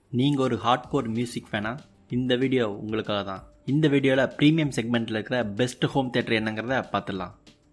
நீங்கள் ஒரு hardcore music ஃபேனா இந்த வீடியோ உங்களுக்காக தான் இந்த வீடியோவில் ப்ரீமியம் செக்மெண்ட்டில் இருக்கிற பெஸ்ட் ஹோம் தேட்டர் என்னங்கிறத பார்த்துடலாம்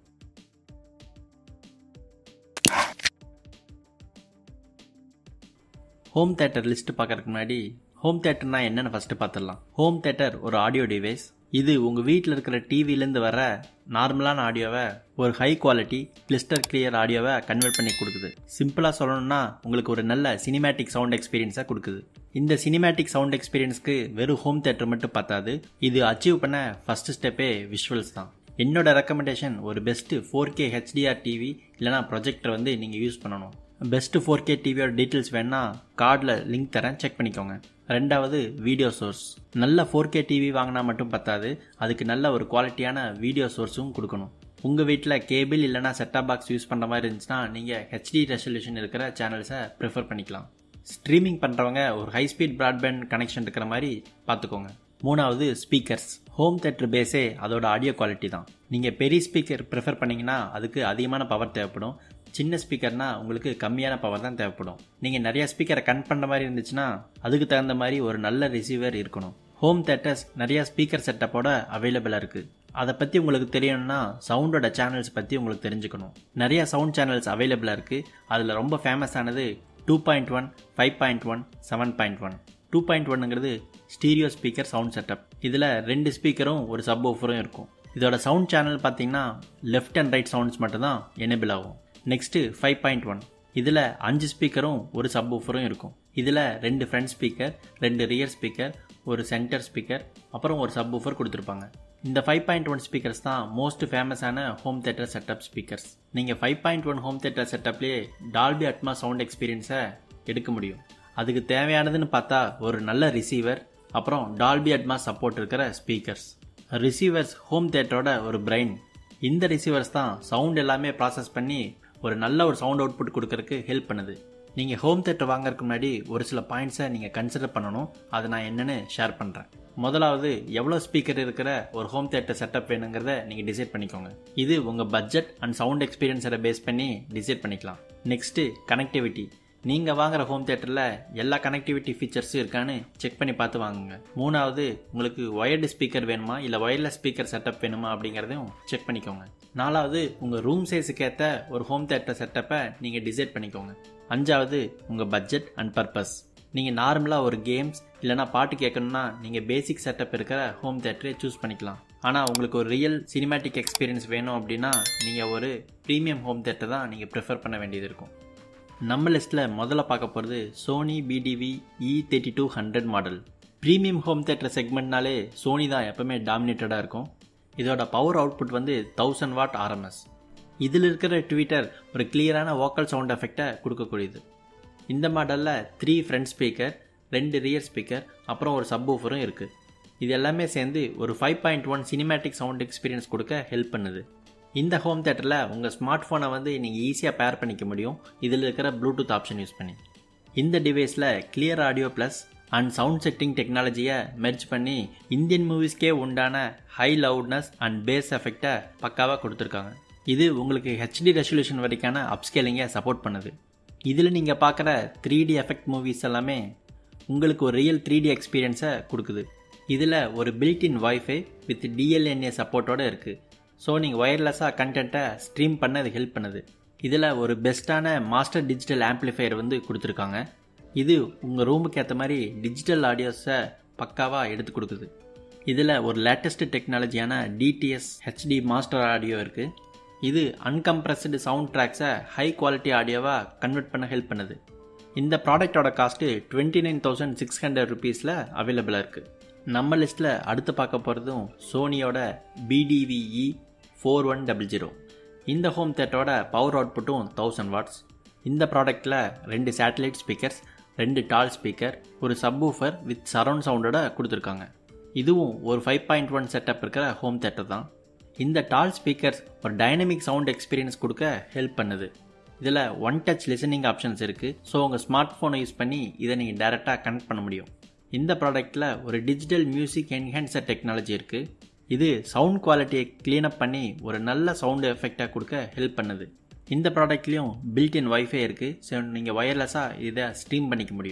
ஹோம் தேட்டர் லிஸ்ட் பார்க்கறதுக்கு முன்னாடி ஹோம் தேட்டர்னா என்னன்னு ஃபஸ்ட்டு பார்த்துடலாம் ஹோம் தேட்டர் ஒரு ஆடியோ டிவைஸ் இது உங்கள் வீட்டில் இருக்கிற டிவிலேருந்து வர நார்மலான ஆடியோவை ஒரு ஹை குவாலிட்டி கிளிஸ்டர் கிளியர் ஆடியோவை கன்வெர்ட் பண்ணி கொடுக்குது சிம்பிளாக சொல்லணும்னா உங்களுக்கு ஒரு நல்ல சினிமேட்டிக் சவுண்ட் எக்ஸ்பீரியன்ஸை கொடுக்குது இந்த சினிமேட்டிக் சவுண்ட் எக்ஸ்பீரியன்ஸ்க்கு வெறும் ஹோம் தேட்டர் மட்டும் பார்த்தாது இது அச்சீவ் பண்ண ஃபர்ஸ்ட் ஸ்டெப்பே விஷுவல்ஸ் தான் என்னோட ரெக்கமெண்டேஷன் ஒரு best four K HDR TV இல்லைனா ப்ரொஜெக்டர் வந்து நீங்கள் யூஸ் பண்ணணும் பெஸ்ட்டு ஃபோர் கே டிவியோட டீட்டெயில்ஸ் வேணா கார்டில் லிங்க் தரேன் செக் பண்ணிக்கோங்க ரெண்டாவது வீடியோ சோர்ஸ் நல்ல ஃபோர் கே டிவி வாங்கினா மட்டும் பத்தாது அதுக்கு நல்ல ஒரு குவாலிட்டியான வீடியோ சோர்ஸும் கொடுக்கணும் உங்கள் வீட்டில் கேபிள் இல்லைனா செட்டாப் பாக்ஸ் யூஸ் பண்ணுற மாதிரி இருந்துச்சுன்னா நீங்கள் ஹெச்டி ரெசல்யூஷன் இருக்கிற சேனல்ஸை ப்ரிஃபர் பண்ணிக்கலாம் ஸ்ட்ரீமிங் பண்ணுறவங்க ஒரு ஹை ஸ்பீட் ப்ராட்பேண்ட் கனெக்ஷன் இருக்கிற மாதிரி பார்த்துக்கோங்க மூணாவது ஸ்பீக்கர்ஸ் ஹோம் தேட்டர் பேஸே அதோட ஆடியோ குவாலிட்டி தான் நீங்கள் பெரிய ஸ்பீக்கர் ப்ரிஃபர் பண்ணிங்கன்னா அதுக்கு அதிகமான பவர் தேவைப்படும் சின்ன ஸ்பீக்கர்னா உங்களுக்கு கம்மியான பவர் தான் தேவைப்படும் நீங்கள் நிறைய ஸ்பீக்கரை கன் பண்ணுற மாதிரி இருந்துச்சுன்னா அதுக்கு தகுந்த மாதிரி ஒரு நல்ல ரிசீவர் இருக்கணும் ஹோம் தேட்டர்ஸ் நிறைய ஸ்பீக்கர் செட்டப்போட அவைலபிளாக இருக்குது அதை பற்றி உங்களுக்கு தெரியணும்னா சவுண்டோட சேனல்ஸ் பற்றி உங்களுக்கு தெரிஞ்சுக்கணும் நிறைய சவுண்ட் சேனல்ஸ் அவைலபிளாக இருக்குது அதில் ரொம்ப ஃபேமஸ் ஆனது two point one five point one seven point one two point ஒன்னுங்கிறது ஸ்டீரியோ ஸ்பீக்கர் சவுண்ட் செட்டப் இதில் ரெண்டு ஸ்பீக்கரும் ஒரு சப் ஓஃபரும் இருக்கும் இதோட சவுண்ட் சேனல் பார்த்தீங்கன்னா லெஃப்ட் அண்ட் ரைட் சவுண்ட்ஸ் மட்டும்தான் எனேபிள் ஆகும் நெக்ஸ்ட்டு ஃபைவ் பாயிண்ட் ஒன் இதில் அஞ்சு ஸ்பீக்கரும் ஒரு சப் ஊஃபரும் இருக்கும் இதில் ரெண்டு ஃப்ரண்ட் ஸ்பீக்கர் ரெண்டு ரியர் ஸ்பீக்கர் ஒரு சென்டர் ஸ்பீக்கர் அப்புறம் ஒரு சப் ஊஃபர் கொடுத்துருப்பாங்க இந்த ஃபைவ் பாயிண்ட் ஒன் ஸ்பீக்கர்ஸ் தான் மோஸ்ட் ஃபேமஸான ஹோம் தேட்டர் செட்டப் ஸ்பீக்கர்ஸ் நீங்கள் five point one home theatre செட்டப்லேயே டால்பி அட்மா சவுண்ட் எக்ஸ்பீரியன்ஸை எடுக்க முடியும் அதுக்கு தேவையானதுன்னு பார்த்தா ஒரு நல்ல ரிசீவர் அப்புறம் டால்பி அட்மா சப்போர்ட் இருக்கிற ஸ்பீக்கர்ஸ் ரிசீவர்ஸ் ஹோம் தேட்டரோட ஒரு பிரெயின் இந்த ரிசீவர்ஸ் தான் சவுண்ட் எல்லாமே ப்ராசஸ் பண்ணி ஒரு நல்ல ஒரு சவுண்ட் அவுட்புட் கொடுக்கறதுக்கு ஹெல்ப் பண்ணுது நீங்கள் ஹோம் தேட்டர் வாங்குறதுக்கு முன்னாடி ஒரு சில பாயிண்ட்ஸை நீங்கள் கன்சிடர் பண்ணணும் அதை நான் என்னென்னு ஷேர் பண்ணுறேன் முதலாவது எவ்வளோ ஸ்பீக்கர் இருக்கிற ஒரு ஹோம் தேட்டர் செட்டப் வேணுங்கிறத நீங்கள் டிசைட் பண்ணிக்கோங்க இது உங்கள் பட்ஜெட் அண்ட் சவுண்ட் எக்ஸ்பீரியன்ஸை பேஸ் பண்ணி டிசைட் பண்ணிக்கலாம் நெக்ஸ்ட்டு கனெக்டிவிட்டி நீங்கள் வாங்குற ஹோம் தேட்டரில் எல்லா கனெக்டிவிட்டி ஃபீச்சர்ஸும் இருக்கான்னு செக் பண்ணி பார்த்து வாங்குங்க மூணாவது உங்களுக்கு ஒயர்டு ஸ்பீக்கர் வேணுமா இல்லை ஒயர்லெஸ் ஸ்பீக்கர் செட்டப் வேணுமா அப்படிங்கிறதையும் செக் பண்ணிக்கோங்க நாலாவது உங்கள் ரூம் சைஸுக்கு ஏற்ற ஒரு ஹோம் தேட்டர் செட்டப்பை நீங்கள் டிசைட் பண்ணிக்கோங்க அஞ்சாவது உங்கள் பட்ஜெட் அண்ட் பர்பஸ் நீங்கள் நார்மலாக ஒரு கேம்ஸ் இல்லைனா பாட்டு கேட்கணும்னா நீங்கள் பேசிக் செட்டப் இருக்கிற ஹோம் தேட்டரே சூஸ் பண்ணிக்கலாம் ஆனால் உங்களுக்கு ஒரு ரியல் சினிமேட்டிக் எக்ஸ்பீரியன்ஸ் வேணும் அப்படின்னா நீங்கள் ஒரு ப்ரீமியம் ஹோம் தேட்டர் தான் நீங்கள் ப்ரிஃபர் பண்ண வேண்டியது இருக்கும் நம்ம லிஸ்ட்டில் முதல்ல பார்க்க போகிறது Sony BDV E thirty two hundred model premium home theatre செக்மெண்ட்னாலே சோனி தான் எப்பவுமே டாமினேட்டடாக இருக்கும் இதோட பவர் அவுட்புட் வந்து தௌசண்ட் வாட் ஆர்எம்எஸ் இதில் இருக்கிற ட்விட்டர் ஒரு கிளியரான வோக்கல் சவுண்ட் எஃபெக்டை கொடுக்கக்கூடியது இந்த மாடலில் த்ரீ ஃப்ரண்ட் ஸ்பீக்கர் ரெண்டு ரியர் ஸ்பீக்கர் அப்புறம் ஒரு சப் ஊஃபரும் இருக்குது இது எல்லாமே சேர்ந்து ஒரு five point one cinematic sound experience கொடுக்க ஹெல்ப் பண்ணுது இந்த ஹோம் தேட்டரில் உங்கள் ஸ்மார்ட் ஃபோனை வந்து நீங்கள் ஈஸியாக பேர் பண்ணிக்க முடியும் இதில் இருக்கிற ப்ளூடூத் ஆப்ஷன் யூஸ் பண்ணி இந்த டிவைஸில் clear audio plus and sound setting டெக்னாலஜியை மெர்ஜ் பண்ணி இந்தியன் மூவிஸ்க்கே உண்டான ஹை லவுட்னஸ் அண்ட் பேஸ் எஃபெக்டை பக்காவாக கொடுத்துருக்காங்க இது உங்களுக்கு ஹெச்டி ரெசல்யூஷன் வரைக்கான அப்ஸ்கேலிங்கை சப்போர்ட் பண்ணுது இதில் நீங்கள் பார்க்குற த்ரீ டி எஃபெக்ட் மூவிஸ் எல்லாமே உங்களுக்கு ஒரு ரியல் த்ரீ டி எக்ஸ்பீரியன்ஸை கொடுக்குது இதில் ஒரு built in WiFi with DLNA சப்போர்ட்டோடு இருக்குது ஸோ நீங்கள் ஒயர்லெஸ்ஸாக கண்டென்ட்டை ஸ்ட்ரீம் பண்ண அது ஹெல்ப் பண்ணுது இதில் ஒரு பெஸ்ட்டான மாஸ்டர் டிஜிட்டல் ஆம்ப்ளிஃபையர் வந்து கொடுத்துருக்காங்க இது உங்கள் ரூமுக்கு ஏற்ற மாதிரி டிஜிட்டல் ஆடியோஸை பக்காவாக எடுத்து கொடுக்குது இதில் ஒரு லேட்டஸ்ட் டெக்னாலஜியான டிடிஎஸ் ஹெச்டி மாஸ்டர் ஆடியோ இருக்குது இது அன்கம்ப்ரஸ்டு சவுண்ட் ட்ராக்ஸை ஹை குவாலிட்டி ஆடியோவாக கன்வெர்ட் பண்ண ஹெல்ப் பண்ணுது இந்த ப்ராடக்டோட cost twenty nine thousand six hundred ருபீஸில் அவைலபிளாக இருக்குது நம்ம லிஸ்ட்டில் அடுத்து பார்க்க போகிறதும் சோனியோட BDVE four one double zero இந்த ஹோம் தேட்டரோட பவர் அவுட்புட்டும் தௌசண்ட் வாட்ஸ் இந்த ப்ராடக்டில் ரெண்டு சேட்டலைட் ஸ்பீக்கர்ஸ் ரெண்டு டால் ஸ்பீக்கர் ஒரு சப்வூஃபர் வித் சரவுண்ட் சவுண்டோட கொடுத்துருக்காங்க இதுவும் ஒரு ஃபைவ் பாயிண்ட் ஒன் செட்டப் இருக்கிற ஹோம் தேட்டர் தான் இந்த டால் ஸ்பீக்கர்ஸ் ஒரு டைனமிக் சவுண்ட் எக்ஸ்பீரியன்ஸ் கொடுக்க ஹெல்ப் பண்ணுது இதில் ஒன் டச் லிசனிங் ஆப்ஷன்ஸ் இருக்குது ஸோ உங்கள் ஸ்மார்ட் ஃபோனை யூஸ் பண்ணி இதை நீங்கள் டேரெக்டாக கனெக்ட் பண்ண முடியும் இந்த ப்ராடக்ட்டில் ஒரு டிஜிட்டல் மியூசிக் என்ஹான்சர் டெக்னாலஜி இருக்குது இது சவுண்ட் குவாலிட்டியை க்ளீனப் பண்ணி ஒரு நல்ல சவுண்ட் எஃபெக்டாக கொடுக்க ஹெல்ப் பண்ணுது இந்த ப்ராடக்ட்லேயும் பில்ட் இன் வைஃபை இருக்குது ஸோ நீங்கள் ஒயர்லெஸ்ஸாக இதை ஸ்ட்ரீம் பண்ணிக்க முடியும்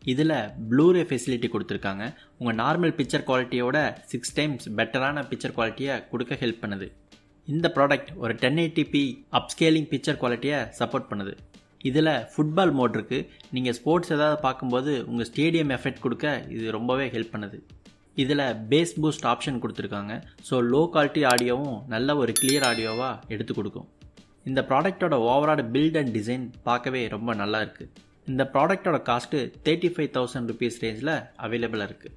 இதில் ப்ளூரே ஃபெசிலிட்டி கொடுத்துருக்காங்க உங்கள் நார்மல் பிக்சர் குவாலிட்டியோட சிக்ஸ் டைம்ஸ் பெட்டரான பிக்சர் குவாலிட்டியை கொடுக்க ஹெல்ப் பண்ணுது இந்த ப்ராடக்ட் ஒரு டென் எயிட்டிபி அப்ஸ்கேலிங் பிக்சர் குவாலிட்டியை சப்போர்ட் பண்ணுது இதில் ஃபுட்பால் மோட் இருக்குது நீங்கள் ஸ்போர்ட்ஸ் ஏதாவது பார்க்கும்போது உங்கள் ஸ்டேடியம் எஃபெக்ட் கொடுக்க இது ரொம்பவே ஹெல்ப் பண்ணுது இதில் பேஸ் பூஸ்ட் ஆப்ஷன் கொடுத்துருக்காங்க ஸோ லோ குவாலிட்டி ஆடியோவும் நல்ல ஒரு கிளியர் ஆடியோவாக எடுத்து கொடுக்கும் இந்த ப்ராடக்டோட ஓவரால் பில்ட் அண்ட் டிசைன் பார்க்கவே ரொம்ப நல்லா இருக்குது இந்த ப்ராடக்டோட cost thirty five thousand rupees ரேஞ்சில் அவைலபிளாக இருக்குது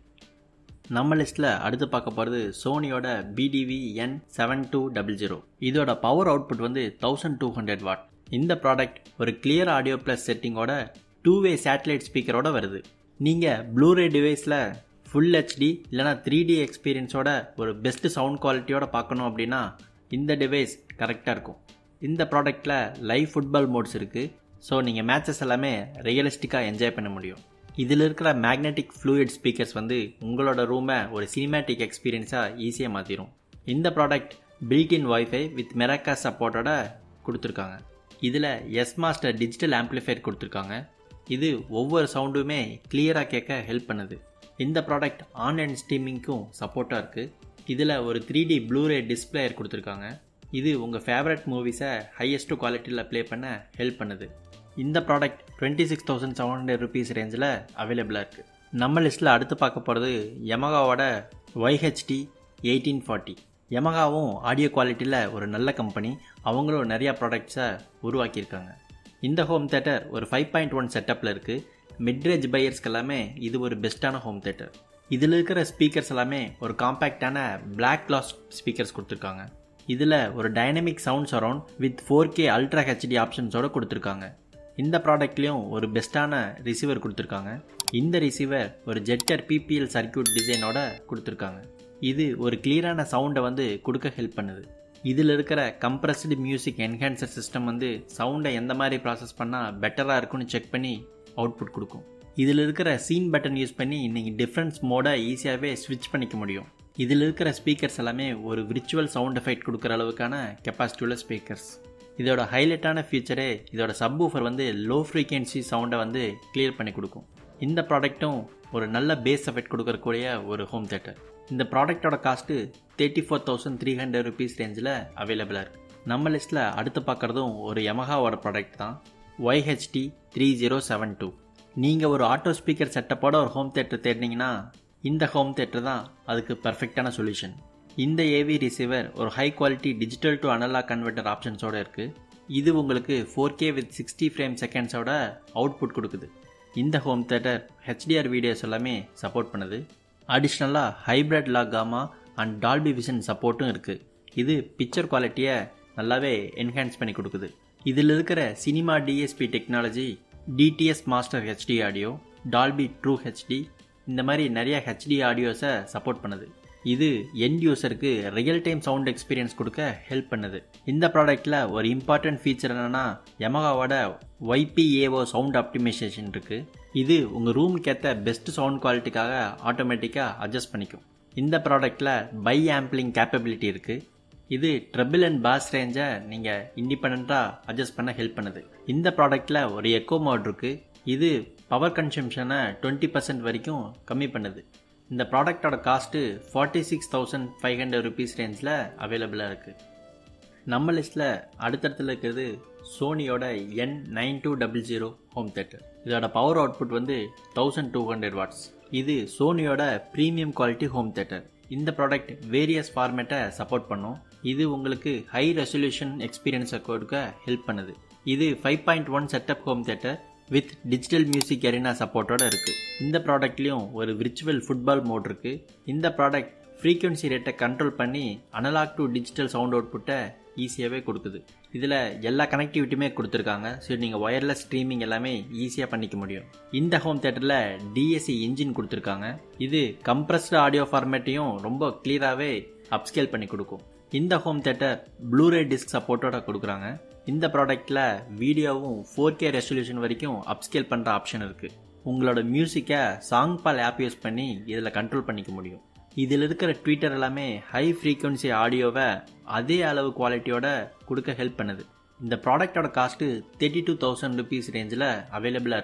நம்ம லிஸ்ட்டில் அடுத்து பார்க்க போகிறது சோனியோட BDV N seven two double zero இதோட பவர் அவுட்புட் வந்து தௌசண்ட் டூ ஹண்ட்ரட் வாட் இந்த ப்ராடக்ட் ஒரு கிளியர் ஆடியோ ப்ளஸ் செட்டிங்கோட டூ வே சேட்டலைட் ஸ்பீக்கரோட வருது நீங்கள் ப்ளூரே டிவைஸில் ஃபுல் ஹெச்டி இல்லைனா த்ரீ டி எக்ஸ்பீரியன்ஸோட ஒரு பெஸ்ட் சவுண்ட் குவாலிட்டியோட பார்க்கணும் அப்படின்னா இந்த டிவைஸ் கரெக்டாக இருக்கும் இந்த ப்ராடக்டில் லைவ் ஃபுட்பால் மோட்ஸ் இருக்குது ஸோ நீங்கள் மேட்சஸ் எல்லாமே ரியலிஸ்டிக்காக என்ஜாய் பண்ண முடியும் இதில் இருக்கிற மேக்னெட்டிக் ஃப்ளூயிட் ஸ்பீக்கர்ஸ் வந்து உங்களோட ரூமை ஒரு சினிமேட்டிக் எக்ஸ்பீரியன்ஸாக ஈஸியாக மாற்றிடும் இந்த product built in WiFi with Miracast சப்போர்ட்டோட கொடுத்துருக்காங்க இதில் எஸ் மாஸ்டர் டிஜிட்டல் ஆம்ப்ளிஃபையர் கொடுத்துருக்காங்க இது ஒவ்வொரு சவுண்டுமே கிளியராக கேட்க ஹெல்ப் பண்ணுது இந்த ப்ராடக்ட் ஆன்லைன் ஸ்ட்ரீமிங்க்கும் சப்போர்ட்டாக இருக்குது இதில் ஒரு த்ரீ டி ப்ளூரே டிஸ்பிளேயர் கொடுத்துருக்காங்க இது உங்கள் ஃபேவரட் மூவிஸை ஹையஸ்ட் குவாலிட்டியில் ப்ளே பண்ண ஹெல்ப் பண்ணுது இந்த product twenty six thousand seven hundred rupees ரேஞ்சில் அவைலபிளாக இருக்குது நம்ம லிஸ்ட்டில் அடுத்து பார்க்க போகிறது யமகாவோட ஒய்ஹெச்டி எயிட்டீன் ஃபார்ட்டி யமகாவும் ஆடியோ குவாலிட்டியில் ஒரு நல்ல கம்பெனி அவங்களும் நிறையா ப்ராடக்ட்ஸை உருவாக்கியிருக்காங்க இந்த ஹோம் தேட்டர் ஒரு ஃபைவ் பாயிண்ட் ஒன் செட்டப்பில் இருக்குது மிட்ரேஜ் பையர்ஸ்க்கு எல்லாமே இது ஒரு பெஸ்ட்டான ஹோம் தேட்டர் இதில் இருக்கிற ஸ்பீக்கர்ஸ் எல்லாமே ஒரு காம்பேக்டான பிளாக் கிளாஸ் ஸ்பீக்கர்ஸ் கொடுத்துருக்காங்க இதில் ஒரு dynamic sound surround with four K ultra HD ஆப்ஷன்ஸோடு கொடுத்துருக்காங்க இந்த ப்ராடக்ட்லேயும் ஒரு பெஸ்ட்டான ரிசீவர் கொடுத்துருக்காங்க இந்த ரிசீவர் ஒரு ஜெட்டர் பிபிஎல் சர்க்கியூட் டிசைனோட கொடுத்துருக்காங்க இது ஒரு கிளியரான சவுண்டை வந்து கொடுக்க ஹெல்ப் பண்ணுது இதில் இருக்கிற கம்ப்ரஸ்டு மியூசிக் என்ஹான்சர் சிஸ்டம் வந்து சவுண்டை எந்த மாதிரி ப்ராசஸ் பண்ணால் பெட்டராக இருக்குன்னு செக் பண்ணி அவுட்புட் கொடுக்கும் இதில் இருக்கிற சீன் பட்டன் யூஸ் பண்ணி நீங்கள் டிஃப்ரென்ஸ் மோடை ஈஸியாகவே ஸ்விட்ச் பண்ணிக்க முடியும் இதில் இருக்கிற ஸ்பீக்கர்ஸ் எல்லாமே ஒரு விர்ச்சுவல் சவுண்ட் எஃபெக்ட் கொடுக்குற அளவுக்கான கெப்பாசிட்டி உள்ள ஸ்பீக்கர்ஸ் இதோட ஹைலைட்டான ஃபீச்சரே இதோட சப் ஊஃபர் வந்து லோ ஃப்ரீக்வன்சி சவுண்டை வந்து கிளியர் பண்ணி கொடுக்கும் இந்த ப்ராடக்ட்டும் ஒரு நல்ல பேஸ் எஃபெக்ட் கொடுக்கக்கூடிய ஒரு ஹோம் தேட்டர் இந்த ப்ராடக்டோட cost thirty four thousand three hundred rupees ரேஞ்சில் அவைலபிளாக இருக்குது நம்ம லிஸ்ட்டில் அடுத்து பார்க்குறதும் ஒரு யமஹாவோட ப்ராடக்ட் தான் YHT three zero seven two நீங்கள் ஒரு ஆட்டோ ஸ்பீக்கர் செட்டப்போட ஒரு ஹோம் தேட்டர் தேடினீங்கன்னா இந்த ஹோம் தேட்டர் தான் அதுக்கு பர்ஃபெக்டான சொல்யூஷன் இந்த ஏவி ரிசீவர் ஒரு high quality digital to analog converter ஆப்ஷன்ஸோடு இருக்குது இது உங்களுக்கு four K with sixty frame செகண்ட்ஸோட அவுட்புட் கொடுக்குது இந்த ஹோம் தேட்டர் ஹெச்டிஆர் வீடியோஸ் எல்லாமே சப்போர்ட் பண்ணுது அடிஷ்னலாக hybrid log gamma and Dolby Vision சப்போர்ட்டும் இருக்குது இது பிக்சர் குவாலிட்டியை நல்லாவே என்ஹான்ஸ் பண்ணி கொடுக்குது இதில் இருக்கிற cinema DSP technology DTS master HD audio Dolby true HD இந்த மாதிரி நிறைய ஹெச்டி ஆடியோஸை சப்போர்ட் பண்ணுது இது எண்ட் யூசருக்கு ரியல் டைம் சவுண்ட் எக்ஸ்பீரியன்ஸ் கொடுக்க ஹெல்ப் பண்ணுது இந்த ப்ராடக்ட்டில் ஒரு இம்பார்ட்டன்ட் ஃபீச்சர் என்னென்னா யமகாவோட ஒய்பிஏஓ சவுண்ட் ஆப்டிமைசேஷன் இருக்குது இது உங்கள் ரூமுக்கு ஏற்ற பெஸ்ட் சவுண்ட் குவாலிட்டிக்காக ஆட்டோமேட்டிக்காக அட்ஜஸ்ட் பண்ணிக்கும் இந்த ப்ராடக்ட்டில் பை ஆம்பிளிங் கேப்பபிலிட்டி இருக்குது இது ட்ரபிள் அண்ட் பாஸ் ரேஞ்சை நீங்கள் இண்டிபெண்ட்டாக அட்ஜஸ்ட் பண்ண ஹெல்ப் பண்ணுது இந்த ப்ராடக்ட்டில் ஒரு எக்கோ மோட் இருக்குது இது பவர் கன்சம்ஷனை டுவெண்ட்டி பர்சன்ட் வரைக்கும் கம்மி பண்ணுது இந்த ப்ராடக்டோட cost forty six thousand five hundred rupees ரேஞ்சில் அவைலபிளாக இருக்குது நம்ம லிஸ்ட்டில் அடுத்தடுத்துல இருக்கிறது சோனியோட N nine two double zero home theatre இதோட பவர் அவுட்புட் வந்து தௌசண்ட் டூ ஹண்ட்ரட் வாட்ஸ் இது சோனியோட ப்ரீமியம் குவாலிட்டி ஹோம் தேட்டர் இந்த ப்ராடக்ட் வேரியஸ் ஃபார்மேட்டை சப்போர்ட் பண்ணும் இது உங்களுக்கு ஹை ரெசல்யூஷன் எக்ஸ்பீரியன்ஸை கொடுக்க ஹெல்ப் பண்ணுது இது five point one setup home theatre with digital music arena சப்போர்ட்டோட இருக்குது இந்த ப்ராடக்ட்லேயும் ஒரு விர்ச்சுவல் ஃபுட்பால் மோட் இருக்குது இந்த ப்ராடக்ட் ஃப்ரீக்வன்சி ரேட்டை கண்ட்ரோல் பண்ணி அனலாக் டு டிஜிட்டல் சவுண்ட் அவுட்புட்டை ஈஸியாகவே கொடுக்குது இதில் எல்லா கனெக்டிவிட்டியுமே கொடுத்துருக்காங்க ஸோ நீங்கள் ஒயர்லெஸ் ஸ்ட்ரீமிங் எல்லாமே ஈஸியாக பண்ணிக்க முடியும் இந்த ஹோம் தேட்டரில் டிஎஸ்சி இன்ஜின் கொடுத்துருக்காங்க இது கம்ப்ரஸ்டு ஆடியோ ஃபார்மேட்டையும் ரொம்ப கிளியராகவே அப்ஸ்கேல் பண்ணி கொடுக்கும் இந்த ஹோம் தேட்டர் ப்ளூரே டிஸ்க் சப்போர்ட்டோட கொடுக்குறாங்க இந்த ப்ராடக்ட்டில் வீடியோவும் ஃபோர் கே ரெசல்யூஷன் வரைக்கும் அப்ஸ்கேல் பண்ணுற ஆப்ஷன் இருக்குது உங்களோட மியூசிக்கை சாங் பால் ஆப் யூஸ் பண்ணி இதில் கண்ட்ரோல் பண்ணிக்க முடியும் இதில் இருக்கிற ட்விட்டர் எல்லாமே ஹை ஃப்ரீக்வன்சி ஆடியோவை அதே அளவு குவாலிட்டியோட கொடுக்க ஹெல்ப் பண்ணுது இந்த ப்ராடக்டோட cost thirty two thousand rupees ரேஞ்சில் அவைலபிளாக இருக்குது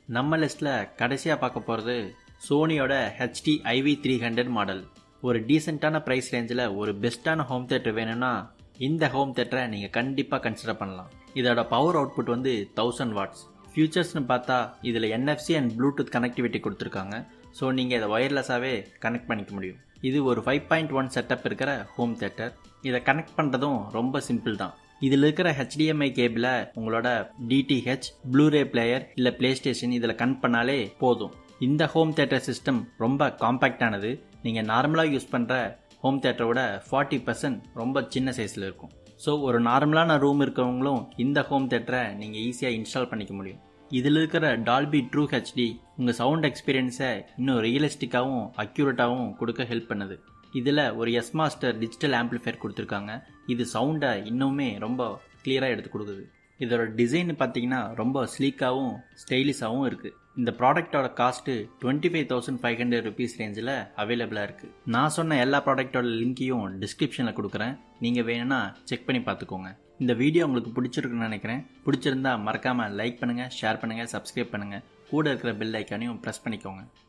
நம்ம லிஸ்ட்டில் கடைசியாக பார்க்க போகிறது சோனியோட HD IV three hundred model ஒரு டீசெண்டான ப்ரைஸ் ரேஞ்சில் ஒரு பெஸ்ட்டான ஹோம் தேட்டர் வேணும்னா இந்த ஹோம் தேட்டரை நீங்கள் கண்டிப்பாக கன்சிடர் பண்ணலாம் இதோட பவர் அவுட்புட் வந்து தௌசண்ட் வாட்ஸ் ஃபியூச்சர்ஸ்னு பார்த்தா இதில் என்எஃப்சி அண்ட் ப்ளூடூத் கனெக்டிவிட்டி கொடுத்துருக்காங்க ஸோ நீங்கள் இதை ஒயர்லெஸ்ஸாகவே கனெக்ட் பண்ணிக்க முடியும் இது ஒரு ஃபைவ் பாயிண்ட் ஒன் செட்டப் இருக்கிற ஹோம் தேட்டர் இதை கனெக்ட் பண்ணுறதும் ரொம்ப சிம்பிள் தான் இதில் இருக்கிற ஹெச்டிஎம்ஐ கேபிளை உங்களோட டிடிஹெச் ப்ளூரே பிளேயர் இல்லை பிளே ஸ்டேஷன் இதில் கனெக்ட் பண்ணாலே போதும் இந்த ஹோம் தேட்டர் சிஸ்டம் ரொம்ப காம்பேக்டானது நீங்கள் நார்மலாக யூஸ் பண்ணுற ஹோம் தேட்டரோட ஃபார்ட்டி பர்சன்ட் ரொம்ப சின்ன சைஸில் இருக்கும் ஸோ ஒரு நார்மலான ரூம் இருக்கிறவங்களும் இந்த ஹோம் தேட்டரை நீங்கள் ஈஸியாக இன்ஸ்டால் பண்ணிக்க முடியும் இதில் இருக்கிற டால்பி ட்ரூ ஹெச்டி உங்கள் சவுண்ட் எக்ஸ்பீரியன்ஸை இன்னும் ரியலிஸ்டிக்காகவும் அக்யூரேட்டாகவும் கொடுக்க ஹெல்ப் பண்ணுது இதில் ஒரு எஸ் மாஸ்டர் டிஜிட்டல் ஆம்ப்ளிஃபையர் கொடுத்துருக்காங்க இது சவுண்டை இன்னுமே ரொம்ப கிளியராக எடுத்து கொடுக்குது இதோட டிசைன் பார்த்தீங்கன்னா ரொம்ப ஸ்லீக்காகவும் ஸ்டைலிஷாகவும் இருக்குது இந்த ப்ராடக்டோட cost twenty five thousand five hundred rupees ரேஞ்சில் அவைலபிளாக இருக்குது நான் சொன்ன எல்லா ப்ராடக்டோட லிங்க்கையும் டிஸ்கிரிப்ஷனில் கொடுக்குறேன் நீங்கள் வேணும்னா செக் பண்ணி பார்த்துக்கோங்க இந்த வீடியோ உங்களுக்கு பிடிச்சிருக்குன்னு நினைக்கிறேன் பிடிச்சிருந்தா மறக்காமல் லைக் பண்ணுங்கள் ஷேர் பண்ணுங்கள் சப்ஸ்கிரைப் பண்ணுங்கள் கூட இருக்கிற பெல் ஐக்கானையும் ப்ரெஸ் பண்ணிக்கோங்க